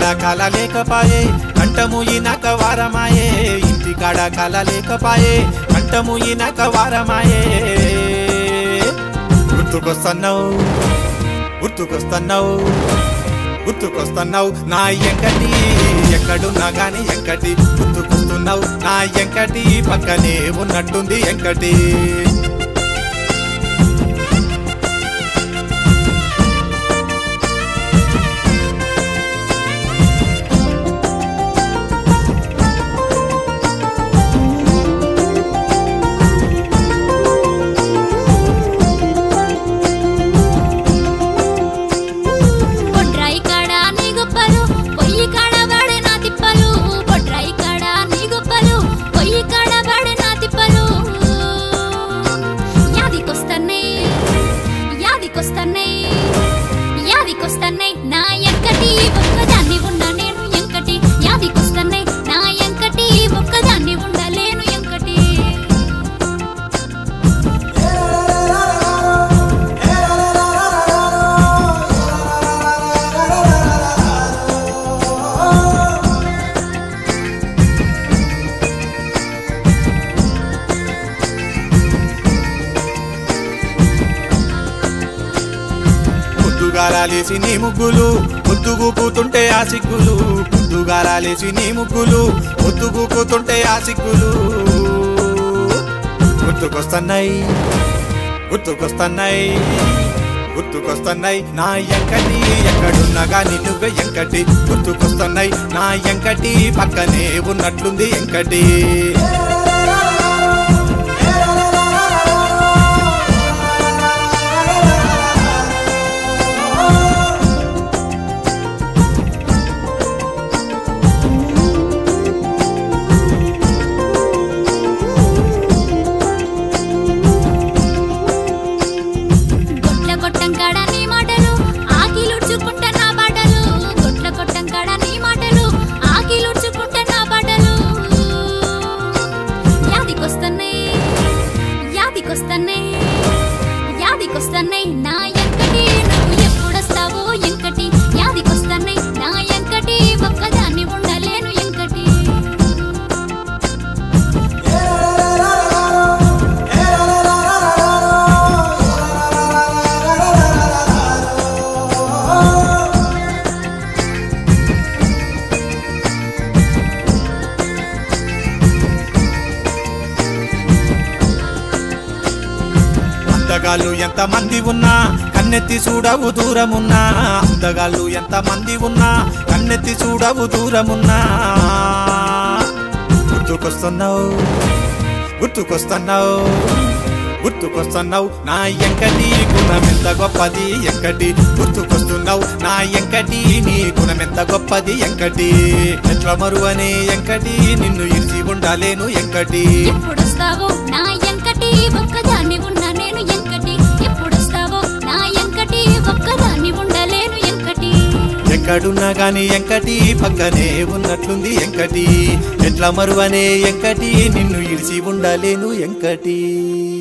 కల లేకపాయే కంఠము ఈనక వారమాయే ఇంటి కాడ కల లేకపాయే కంఠము ఈనక వారమాయే గుర్తుకొస్తున్నావు గుర్తుకొస్తున్నావు గుర్తుకొస్తున్నావు నా ఎంకటి ఎక్కడున్నా గాని ఎంకటి గుర్తుకొస్తున్నావు నా ఎంకటి పక్కనే ఉన్నట్టుంది ఎంకటి పొట్రాయి కాడ నీ గొప్పలు పొయ్యి కాడ వాడే నా తిప్పలు పొట్రాయి కాడ నీ గొప్పలు పొయ్యి కాడ వాడే నా తిప్పలు యాదికొస్తన్నాయి యాదికొస్తన్నాయి యాదికొస్తన్నాయి నా ఎంకటి ఒక్కదాన్ని ఉన్న నేను ఎంకటి యాదికొస్తన్నాయి నా ఎంకటి ఒక్కదాన్ని ఉండలేను ఎంకటి పొద్దుగారాలేసి నీ ముగ్గులు పొద్దుగూపుతుంటే ఆ సిగ్గులు పొద్దుగారాలేసి నీ ముగ్గులు పొద్దుగూపుతుంటే ఆ సిగ్గులు గుర్తుకొస్తున్నాయి గుర్తుకొస్తున్నాయి గుర్తుకొస్తున్నాయి నా ఎంకటి ఎక్కడున్నా గాని నువ్వే ఎంకటి గుర్తుకొస్తున్నాయి నా ఎంకటి పక్కనే ఉన్నట్లుంది ఎంకటి గొట్ల కొట్టం కాడ నీ మాటలు ఆకిలుడ్చుకుంట నా బాటలు గొట్ల కొట్టం కాడ నీ మాటలు ఆకిలుడ్చుకుంట నా బాటలు యాదికొస్తన్నాయి యాదికొస్తన్నాయి యాదికొస్తన్నాయి నా ఎంకటి నువ్వు ఎప్పుడొస్తావో ఎంకటి యాదికొస్తన్నాయి నా ఎంకటి ఒక్కదాన్ని ఉండలేను ఎంకటి అందగాళ్ళు ఎంత మంది ఉన్నా కన్నెత్తి చూడవు దూరమున్నా అందగాళ్ళు ఎంత మంది ఉన్నా కన్నెత్తి చూడవు దూరమున్నా గుర్తుకొస్తున్నావు గుర్తుకొస్తున్నావు గుర్తుకొస్తున్నావు నా ఎంకటి గుణమెంత గొప్పది ఎంకటి గుర్తుకొస్తున్నావు నా ఎంకటి నీ గుణమెంత గొప్పది ఎంకటి ఎట్ల మరువనే ఎంకటి నిన్ను ఇరిచి ఉండాలేను ఎంకటి ఎప్పుడొస్తావో నా ఎంకటి ఒక్కదాన్ని ఉన్న నేను ఎంకటి ఎప్పుడొస్తావో నా ఎంకటి ఒక్కదాన్ని ఉండలేను ఎంకటి ఎక్కడున్నా గాని ఎంకటి పక్కనే ఉన్నట్లుంది ఎంకటి ఎట్ల మరువనే ఎంకటి నిన్ను ఇడిచి ఉండలేను ఎంకటి